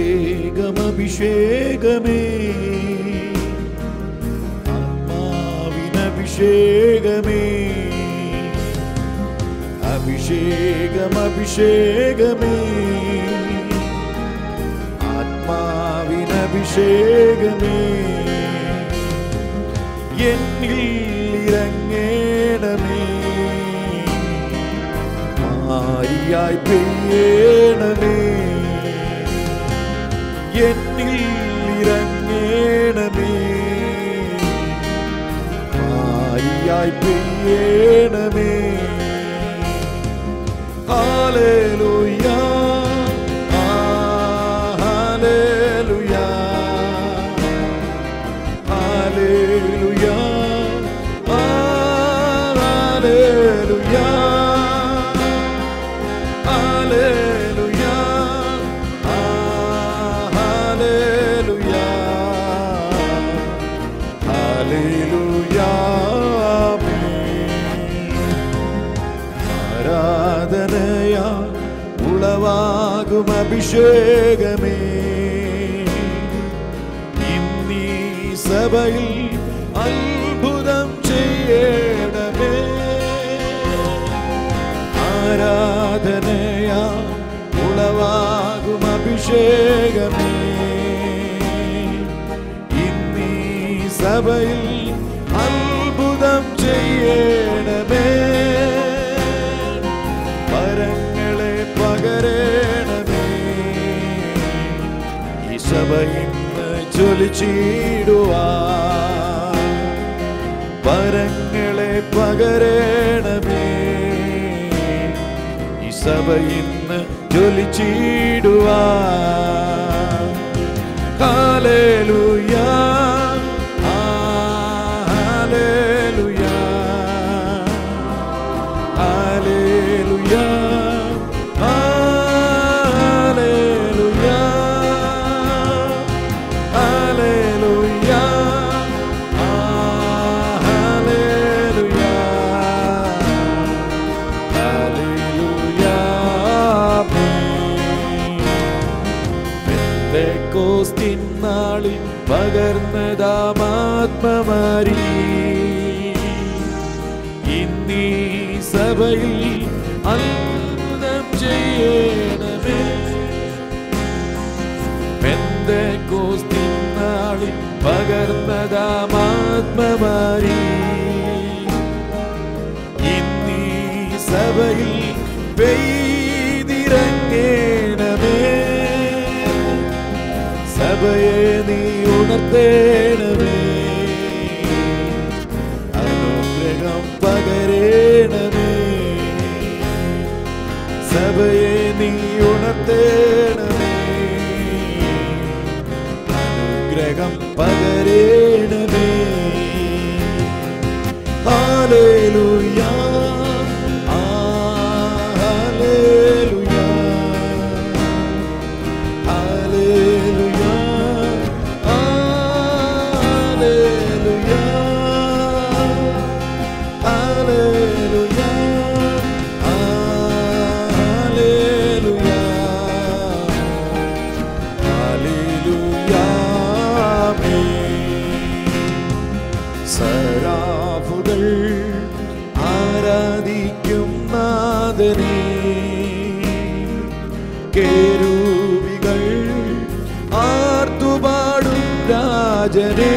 അഭിഷേകം അഭിഷേകമേ ആത്മാവിനഭിഷേകമേ അഭിഷേകം അഭിഷേകമേ ആത്മാവിനഭിഷേകമേ എന്നിൽ ഇറങ്ങേണമേ മാരിയായി പെയ്യണമേ എന്നിൽ ഇറങ്ങേണമേ മാരിയായി പെയ്യണമേ ഹാലേലൂയ ആ, ഹാലേലൂയ ഹാലേലൂയ ആ, ഹാലേലൂയ ഹാലേലൂയ ആ, ഹാലേലൂയ ഹാലേലൂയ ആമേൻ. ആരാധനയാ ഉളവാകും അഭിഷേകമേ ഇന്നീ സഭയിൽ അത്ഭുതം ചെയ്യണമേ ആരാധനയാ ഉളവാകും അഭിഷേകമേ ഇന്നീ സഭയിൽ അത്ഭുതം ചെയ്യണമേ വരങ്ങളെ പകരണമേ ഈ സഭ ഇന്ന് ജ്വലിച്ചിടുവാ വരങ്ങളെ പകരണമേ ഈ സഭ ഇന്ന് ജ്വലിച്ചിടുവാ ഹാലേലൂയ ആ, ഹാലേലൂയ ഹാലേലൂയ ഹാലേലൂയ ഹാലേലൂയ ആ, ഹാലേലൂയ ഹാലേലൂയ ആമേൻ. പെന്തക്കോസ്തിൻ നാളിൽ പകർന്നതാമാത്മമാരി ഇന്നീ സഭയിൽ അത്ഭുതം ചെയ്യണമേ പെന്തക്കോസ്തിൻ നാളിൽ പകർന്നതാമാത്മമാരി ഇന്നീ സഭയിൽ പെയ്തിറങ്ങേണമേ സഭയെ നീ ഉണർത്തേണമേ അനുഗ്രഹം പകരേണമേ സഭയെ നീ ഉണർത്തേണമേ അനുഗ്രഹം പകരേണമേ ഹാലേലൂയ ആ, ഹാലേലൂയ ഹാലേലൂയ ആ, ഹാലേലൂയ ഹാലേലൂയ ആ, ഹാലേലൂയ ഹാലേലൂയ ആമേൻ. സരാഫുകൾ ആരാധിക്കും നാഥനെ കേരൂവികൾ ആർത്തുപാടും രാജനെ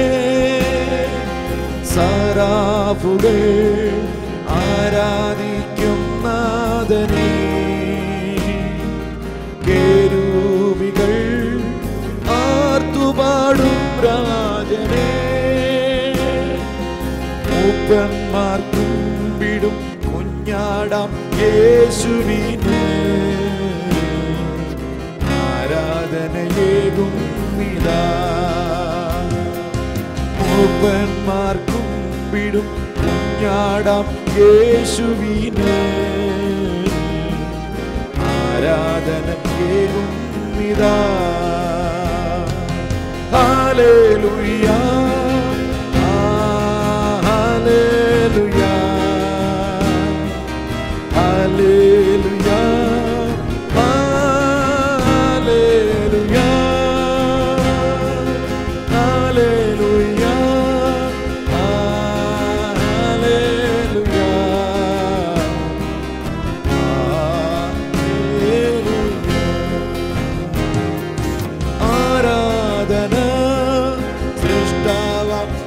സരാഫുകൾ ആരാധിക്കും നാഥനെ കേരൂവികൾ ആർത്തുപാടും രാജനെ മൂപ്പന്മാർ കുമ്പിടും കുഞ്ഞാടാം യേശുവിന് ആരാധനയേകും നിതാ മൂപ്പന്മാർ കുമ്പിടും കുഞ്ഞാടാം യേശുവിന് ആരാധനയേകും നിതാ ഹാലേലൂയ ആ, ഹാലേലൂയ ഹാലേലൂയ ഹാലേലൂയ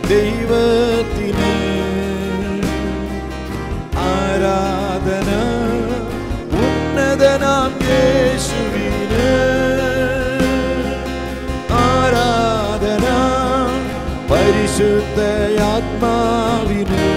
ദൈവത്തിന് ആരാധന ഉന്നതനാം യേശുവിന് ആരാധന പരിശുദ്ധയാത്മാവിന്